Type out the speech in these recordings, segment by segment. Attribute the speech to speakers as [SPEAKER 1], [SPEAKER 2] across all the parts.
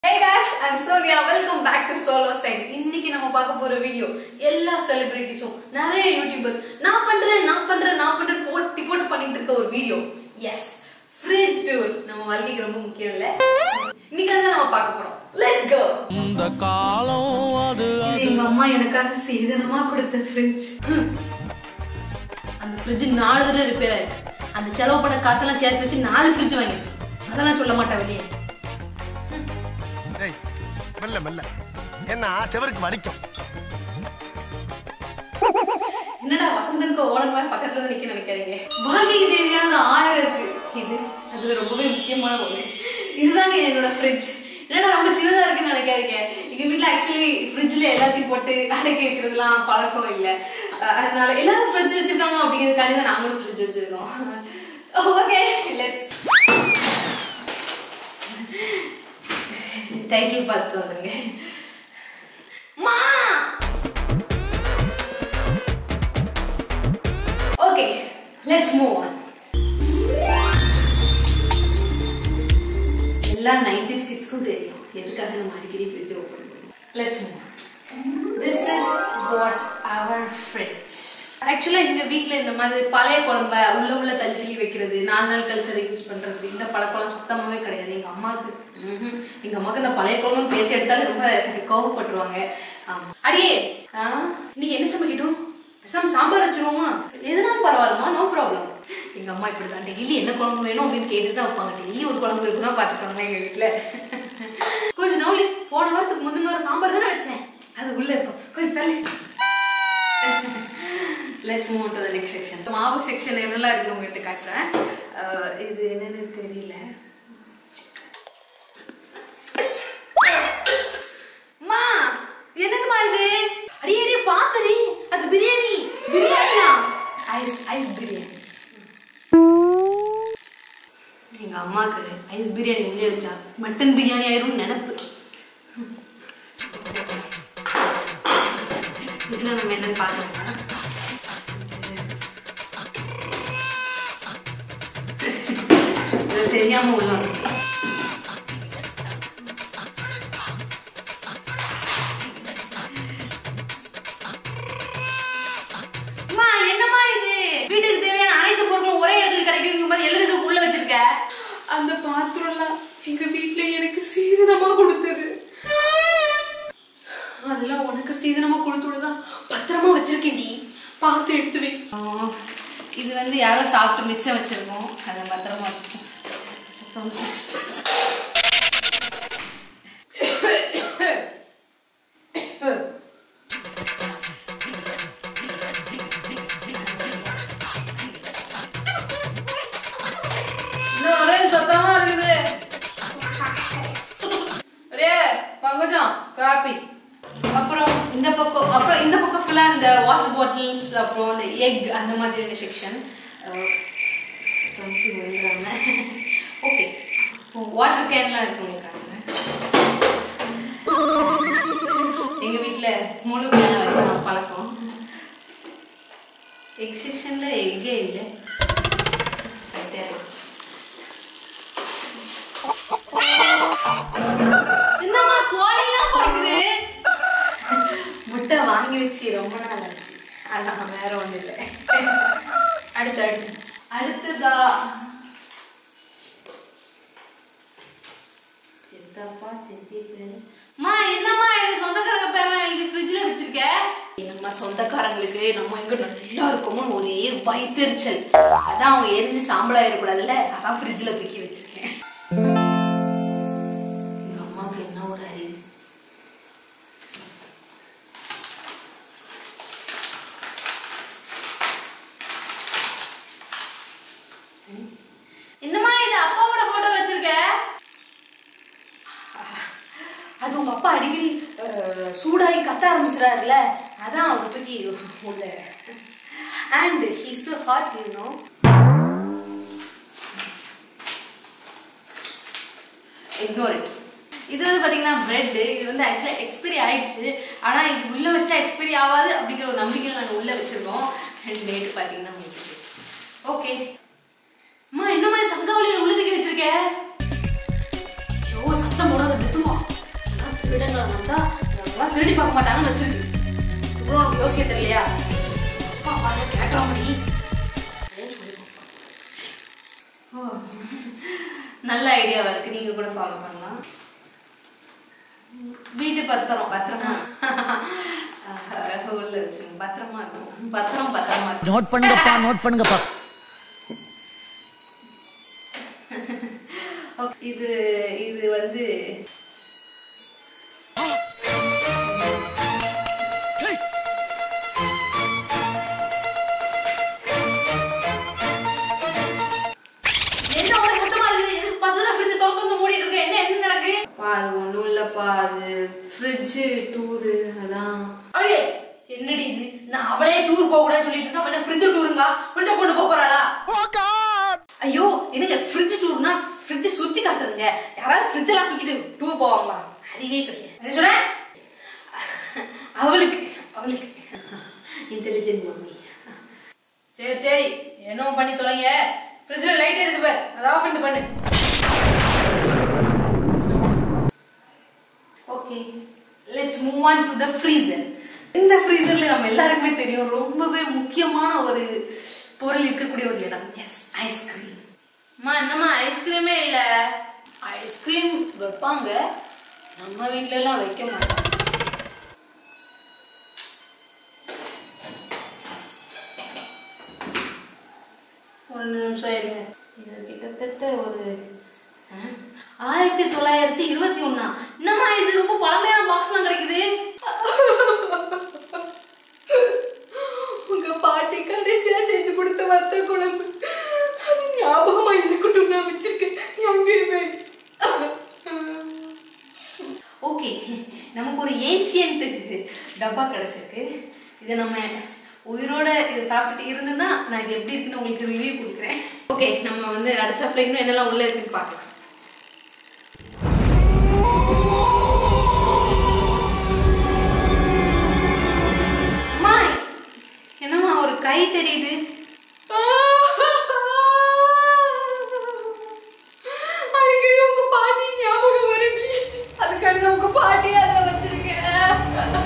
[SPEAKER 1] I'm Sonia welcome back to solo sign இன்னைக்கு நம்ம பார்க்க போற வீடியோ எல்லா செலிபிரிட்டிஸும் நிறைய யூடியூபர்ஸ் நான் பண்றேன் நான் பண்றேன் நான் பண்றேன் போட்டி போட்டு பண்ணிட்டு இருக்க ஒரு வீடியோ எஸ் ஃப்ரிட்ஜ் டூர் நம்ம வாழ்க்கைக்கு ரொம்ப முக்கியம் இல்ல இன்னைக்கு அதை நம்ம பார்க்க போறோம் லெட்ஸ் கோ
[SPEAKER 2] இந்த காலம் அது
[SPEAKER 1] இது எங்க அம்மா எனக்காக சீதனமா கொடுத்த ஃப்ரிட்ஜ் அந்த ஃப்ரிட்ஜ் நாலு தடவை ரிப்பேர் ஆயிருக்கு அந்த செலவு பண்ண காசெல்லாம் சேர்த்து வச்சு நாலு ஃப்ரிட்ஜ் வாங்கி அதெல்லாம் சொல்ல மாட்டேன் வெளியே
[SPEAKER 3] ஏய் மெல்ல மெல்ல என்ன செவருக்கு வலிக்கும்
[SPEAKER 1] என்னடா வசந்தனுக்கு ஓனர் மாதிரி பக்கத்துல தான் நிக்க நினைக்காதீங்க வாழ்க்கைக்கு தேவையானது ஆயிரம் இருக்கு இது அது ரொம்பவே முக்கியமான ஒண்ணு இதுதாங்க என்னோட ஃப்ரிட்ஜ் என்னடா ரொம்ப சின்னதா இருக்குன்னு நினைக்காதீங்க எங்க வீட்ல ஆக்சுவலி ஃப்ரிட்ஜ்ல எல்லாத்தையும் போட்டு அடக்கி வைக்கிறதுலாம் பழக்கம் இல்ல அஹ் அதனால எல்லாரும் ஃப்ரிட்ஜ் வச்சிருக்காங்க அப்படிங்கிறதுக்காண்டி தான் நாங்களும் ஃப்ரிட்ஜ் வச்சிருக்கோம் ஓகே லெட்ஸ் டைட்டில் பார்த்து வந்துருங்க மா ஓகே லெட்ஸ் மூவ் ஆன் எல்லா 90s கிட்ஸ்க்கும் தெரியும் எதுக்காக நம்ம அடிக்கடி ஃப்ரிட்ஜ் ஓபன் பண்ணுவோம் let's move this is what our fridge ஆக்சுவலா எங்க வீட்ல இந்த மாதிரி பழைய குழம்ப உள்ள உள்ள தள்ளி தள்ளி வைக்கிறது நாலு நாள் கழிச்சு அதை யூஸ் பண்றது இந்த பழக்கம்லாம் சுத்தமாவே கிடையாது எங்க அம்மாவுக்கு ம்ஹும். எங்க அம்மாவுக்கு இந்த பழைய குழம்பு பேச்சு எடுத்தாலே ரொம்ப கோவப்பட்டுருவாங்க ஆமா. அடியே ஆ, நீ என்ன சமைக்கட்டும் பேசாம சாம்பார் வச்சிருவோமா எதுனாலும் பரவாயில்லமா நோ ப்ராப்ளம் எங்க அம்மா இப்படிதான் டெய்லி என்ன குழம்பு வேணும் அப்படின்னு கேட்டுட்டு தான் வைப்பாங்க டெய்லி ஒரு குழம்பு இருக்குன்னா பாத்துக்கோங்களேன் எங்க வீட்டுல கொஞ்சம் நவுலி போன வாரத்துக்கு முந்தின வாரம் சாம்பார் தானே வச்சேன் அது உள்ள இருக்கும் கொஞ்சம் தள்ளி let's move to the next section மாவு செக்ஷன் என்னெல்லாம் இருக்கு உங்ககிட்ட காட்டுறேன் அஹ் இது என்னன்னு தெரியல அம்மா என்னதுமா இது அடி அடி பாத்தடி அது பிரியாணி பிரியாணியா ஐஸ் ஐஸ் பிரியாணி எங்க அம்மாக்கு ஐஸ் பிரியாணி உள்ளே வச்சா மட்டன் பிரியாணி ஆயிரும் நினப்பு இதுல நம்ம என்னன்னு பார்க்கலாம் இது தெரியாம உள்ள வந்து அம்மா என்னம்மா இது வீட்டுக்கு தேவையான அனைத்து பொருட்களும் ஒரே இடத்துல கிடைக்கும் போது எழுதுறது உள்ள வச்சிருக்க அந்த பாத்திரம்லாம் எங்க வீட்ல எனக்கு சீதனமா கொடுத்தது அதெல்லாம் உனக்கு சீதனமா கொடுத்து விடுதா பத்திரமா வச்சிருக்கேன்டி பார்த்து எடுத்து வை இது வந்து யாரோ சாப்பிட்டு மிச்சம் வச்சிருக்கோம் அதை பத்திரமா வச்சிருக்கோம் சுத்தம் இன்னும் ஒரே சத்தமா இருக்குது ஒரே பங்கஜம் காப்பி அப்புறம் இந்த பக்கம் அப்புறம் இந்த பக்கம் ஃபுல்லா இந்த வாட்டர் பாட்டில்ஸ் அப்புறம் இந்த எக் அந்த மாதிரியான செக்ஷன் தொங்கி விழுந்துறாங்க ஓகே இப்போ வாட்டர் கேன்லாம் இருக்கு உங்களுக்கு காட்டுறேன். எங்க வீட்ல முழு கேனை வச்சு நான் பழக்கம் எக் செக்ஷன்ல எக்கே இல்லை Right there. என்னம்மா கோழிலாம் பறக்குது முட்டை வாங்கி வச்சு ரொம்ப நாள் ஆச்சு அதான் வேற ஒண்ணும் இல்லை அடுத்து அடுத்து அடுத்ததா சித்தப்பா சித்தி பேரு அம்மா என்னம்மா இது சொந்தக்காரங்க பேரெல்லாம் எழுதி ஃப்ரிட்ஜில் வச்சிருக்க என்னம்மா சொந்தக்காரங்களுக்கு நம்ம எங்க நல்லா இருக்கோமோ ஒரே வயிற்றுச்சல் அதான் அவங்க எரிஞ்சு சாம்பலா இருக்கக்கூடாதுல்ல அதான் ஃப்ரிட்ஜில் தூக்கி வச்சிருக்கேன் எங்க அம்மாவுக்கு என்ன ஒரு அறிவு என்னம்மா இது அப்பாவோட போட்டோ வச்சிருக்க அது உங்க அப்பா அடிக்கடி அஹ், சூடாகி கத்த ஆரம்பிச்சிடாருல அதான் அவர் தூக்கி உள்ள and he's hot you know ignore it இது வந்து பாத்தீங்கன்னா பிரெட் இது வந்து ஆக்சுவலா எக்ஸ்பைரி ஆயிடுச்சு ஆனா இது உள்ள வச்சா எக்ஸ்பைரி ஆகாது அப்படிங்கிற ஒரு நம்பிக்கையில் நாங்கள் உள்ள வச்சிருக்கோம் அண்ட் டேட் பாத்தீங்கன்னா ஓகே அம்மா என்ன மாதிரி தங்கவழியில் உள்ள தூக்கி வச்சிருக்க ஐயோ சத்தம் போடாத மெத்துவா சொந்தக்காரங்க வந்தா இதெல்லாம் திருடி பார்க்க மாட்டாங்கன்னு வச்சிருக்கு இவ்வளோ உனக்கு யோசிக்க தெரியலையா அப்பா பாரு கேட்டுற முடி அப்படின்னு சொல்லி ஓ நல்ல ஐடியாவா இருக்கு நீங்க கூட ஃபாலோ பண்ணலாம் வீட்டு பத்திரம் பத்திரமா ஆஹ், உள்ள வச்சுருங்க பத்திரமா இருக்கும் பத்திரம் பத்திரமா இருக்கும்
[SPEAKER 4] நோட் பண்ணுங்கப்பா நோட் பண்ணுங்கப்பா
[SPEAKER 1] Okay, இது இது வந்து என்ன ஒரு சத்தமா இருக்குது எதுக்கு பத்து தடவை ஃப்ரிட்ஜ் திறந்து வந்து மூடிட்டு இருக்க என்ன என்ன நடக்கு அப்பா அது ஒண்ணும் இல்லப்பா அது ஃப்ரிட்ஜ் டூரு அதான் அடே என்னடி இது நான் அவளே டூர் போக கூடாதுன்னு சொல்லிட்டு இருக்கேன் அவன் ஃப்ரிட்ஜ் டூருங்க ஃப்ரிட்ஜ கொண்டு போக போறாளா ஐயோ எனக்கு ஃப்ரிட்ஜ் டூர்னா ஃப்ரிட்ஜ் சுத்தி காட்டுறதுங்க யாராவது ஃப்ரிட்ஜ் எல்லாம் தூக்கிட்டு டூர் போவாங்களா அறிவே கிடையாது என்ன சொல்ற அவளுக்கு அவளுக்கு இன்டெலிஜென்ட் மம்மி சரி சரி என்ன பண்ணி தொலைங்க ஃப்ரிட்ஜில் லைட் எடுத்து பார் அதை ஆஃப் பண்ணிட்டு பண்ணு okay let's move on to the freezer இந்த ஃப்ரீசர்ல நம்ம எல்லாருக்குமே தெரியும் ரொம்பவே முக்கியமான ஒரு பொருள் இருக்கக்கூடிய ஒரு இடம் எஸ் ஐஸ்கிரீம் அம்மா என்னம்மா ஐஸ்கிரீமே இல்ல ஐஸ்கிரீம் வைப்பாங்க நம்ம வீட்ல எல்லாம் வைக்க மாட்டோம் ஒரு நிமிஷம் இருங்க இது கிட்டத்தட்ட ஒரு ஆ, ஆயிரத்தி தொள்ளாயிரத்தி இருபத்தி ஒண்ணா என்னம்மா இது ரொம்ப பழமையான பாக்ஸ்லாம் கிடைக்குது உங்க பாட்டி கடைசியா செஞ்சு கொடுத்த வத்த குழம்பு அது ஞாபகமா இருக்கட்டும் நான் வச்சிருக்கேன் எங்கேயுமே ஓகே நமக்கு ஒரு ஏன்ஷியன்ட் டப்பா கிடைச்சிருக்கு இதை நம்ம உயிரோட இதை சாப்பிட்டு இருந்ததுன்னா நான் இது எப்படி இருக்குன்னு உங்களுக்கு ரிவ்யூ கொடுக்குறேன் ஓகே நம்ம வந்து அடுத்த பிளேன் என்னெல்லாம் உள்ள இருக்குன்னு பார்க்கலாம் அம்மா, என்னம்மா ஒரு கை தெரியுது அடிக்கடி உங்க பாட்டி ஞாபகம் வருடி அதுக்காக உங்க பாட்டி அதுல வச்சிருக்கேன்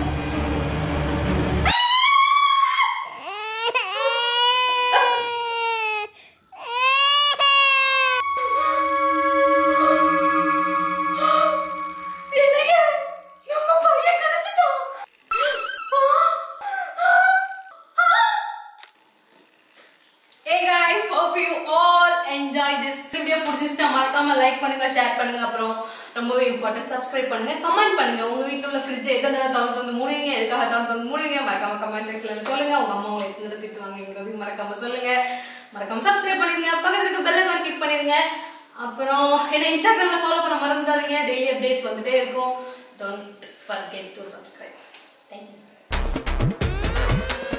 [SPEAKER 1] என்னங்க நம்ம பையன் கிடைச்சிட்டான் Hey guys, hope you all enjoy this video பிடிச்சிருந்தா மறக்காம லைக் பண்ணுங்க ஷேர் பண்ணுங்க அப்புறம் ரொம்பவே இம்பார்ட்டன்ட் சப்ஸ்கிரைப் பண்ணுங்க கமெண்ட் பண்ணுங்க உங்க வீட்ல உள்ள ஃப்ரிட்ஜ் எத்தனை தடவை திறந்து வந்து மூடுவீங்க எதுக்காக திறந்து வந்து மூடுவீங்க மறக்காம கமெண்ட் செக்ஷன்ல சொல்லுங்க உங்க அம்மா உங்களை எத்தனை தடவை திட்டுவாங்க மறக்காம சொல்லுங்க மறக்காம சப்ஸ்கிரைப் பண்ணிருங்க பக்கத்துல இருக்க பெல் ஐகான் கிளிக் பண்ணிருங்க அப்புறம் என்ன இன்ஸ்டாகிராம்ல ஃபாலோ பண்ண மறந்துடாதீங்க டெய்லி அப்டேட்ஸ் வந்துட்டே இருக்கும் don't forget to subscribe thank you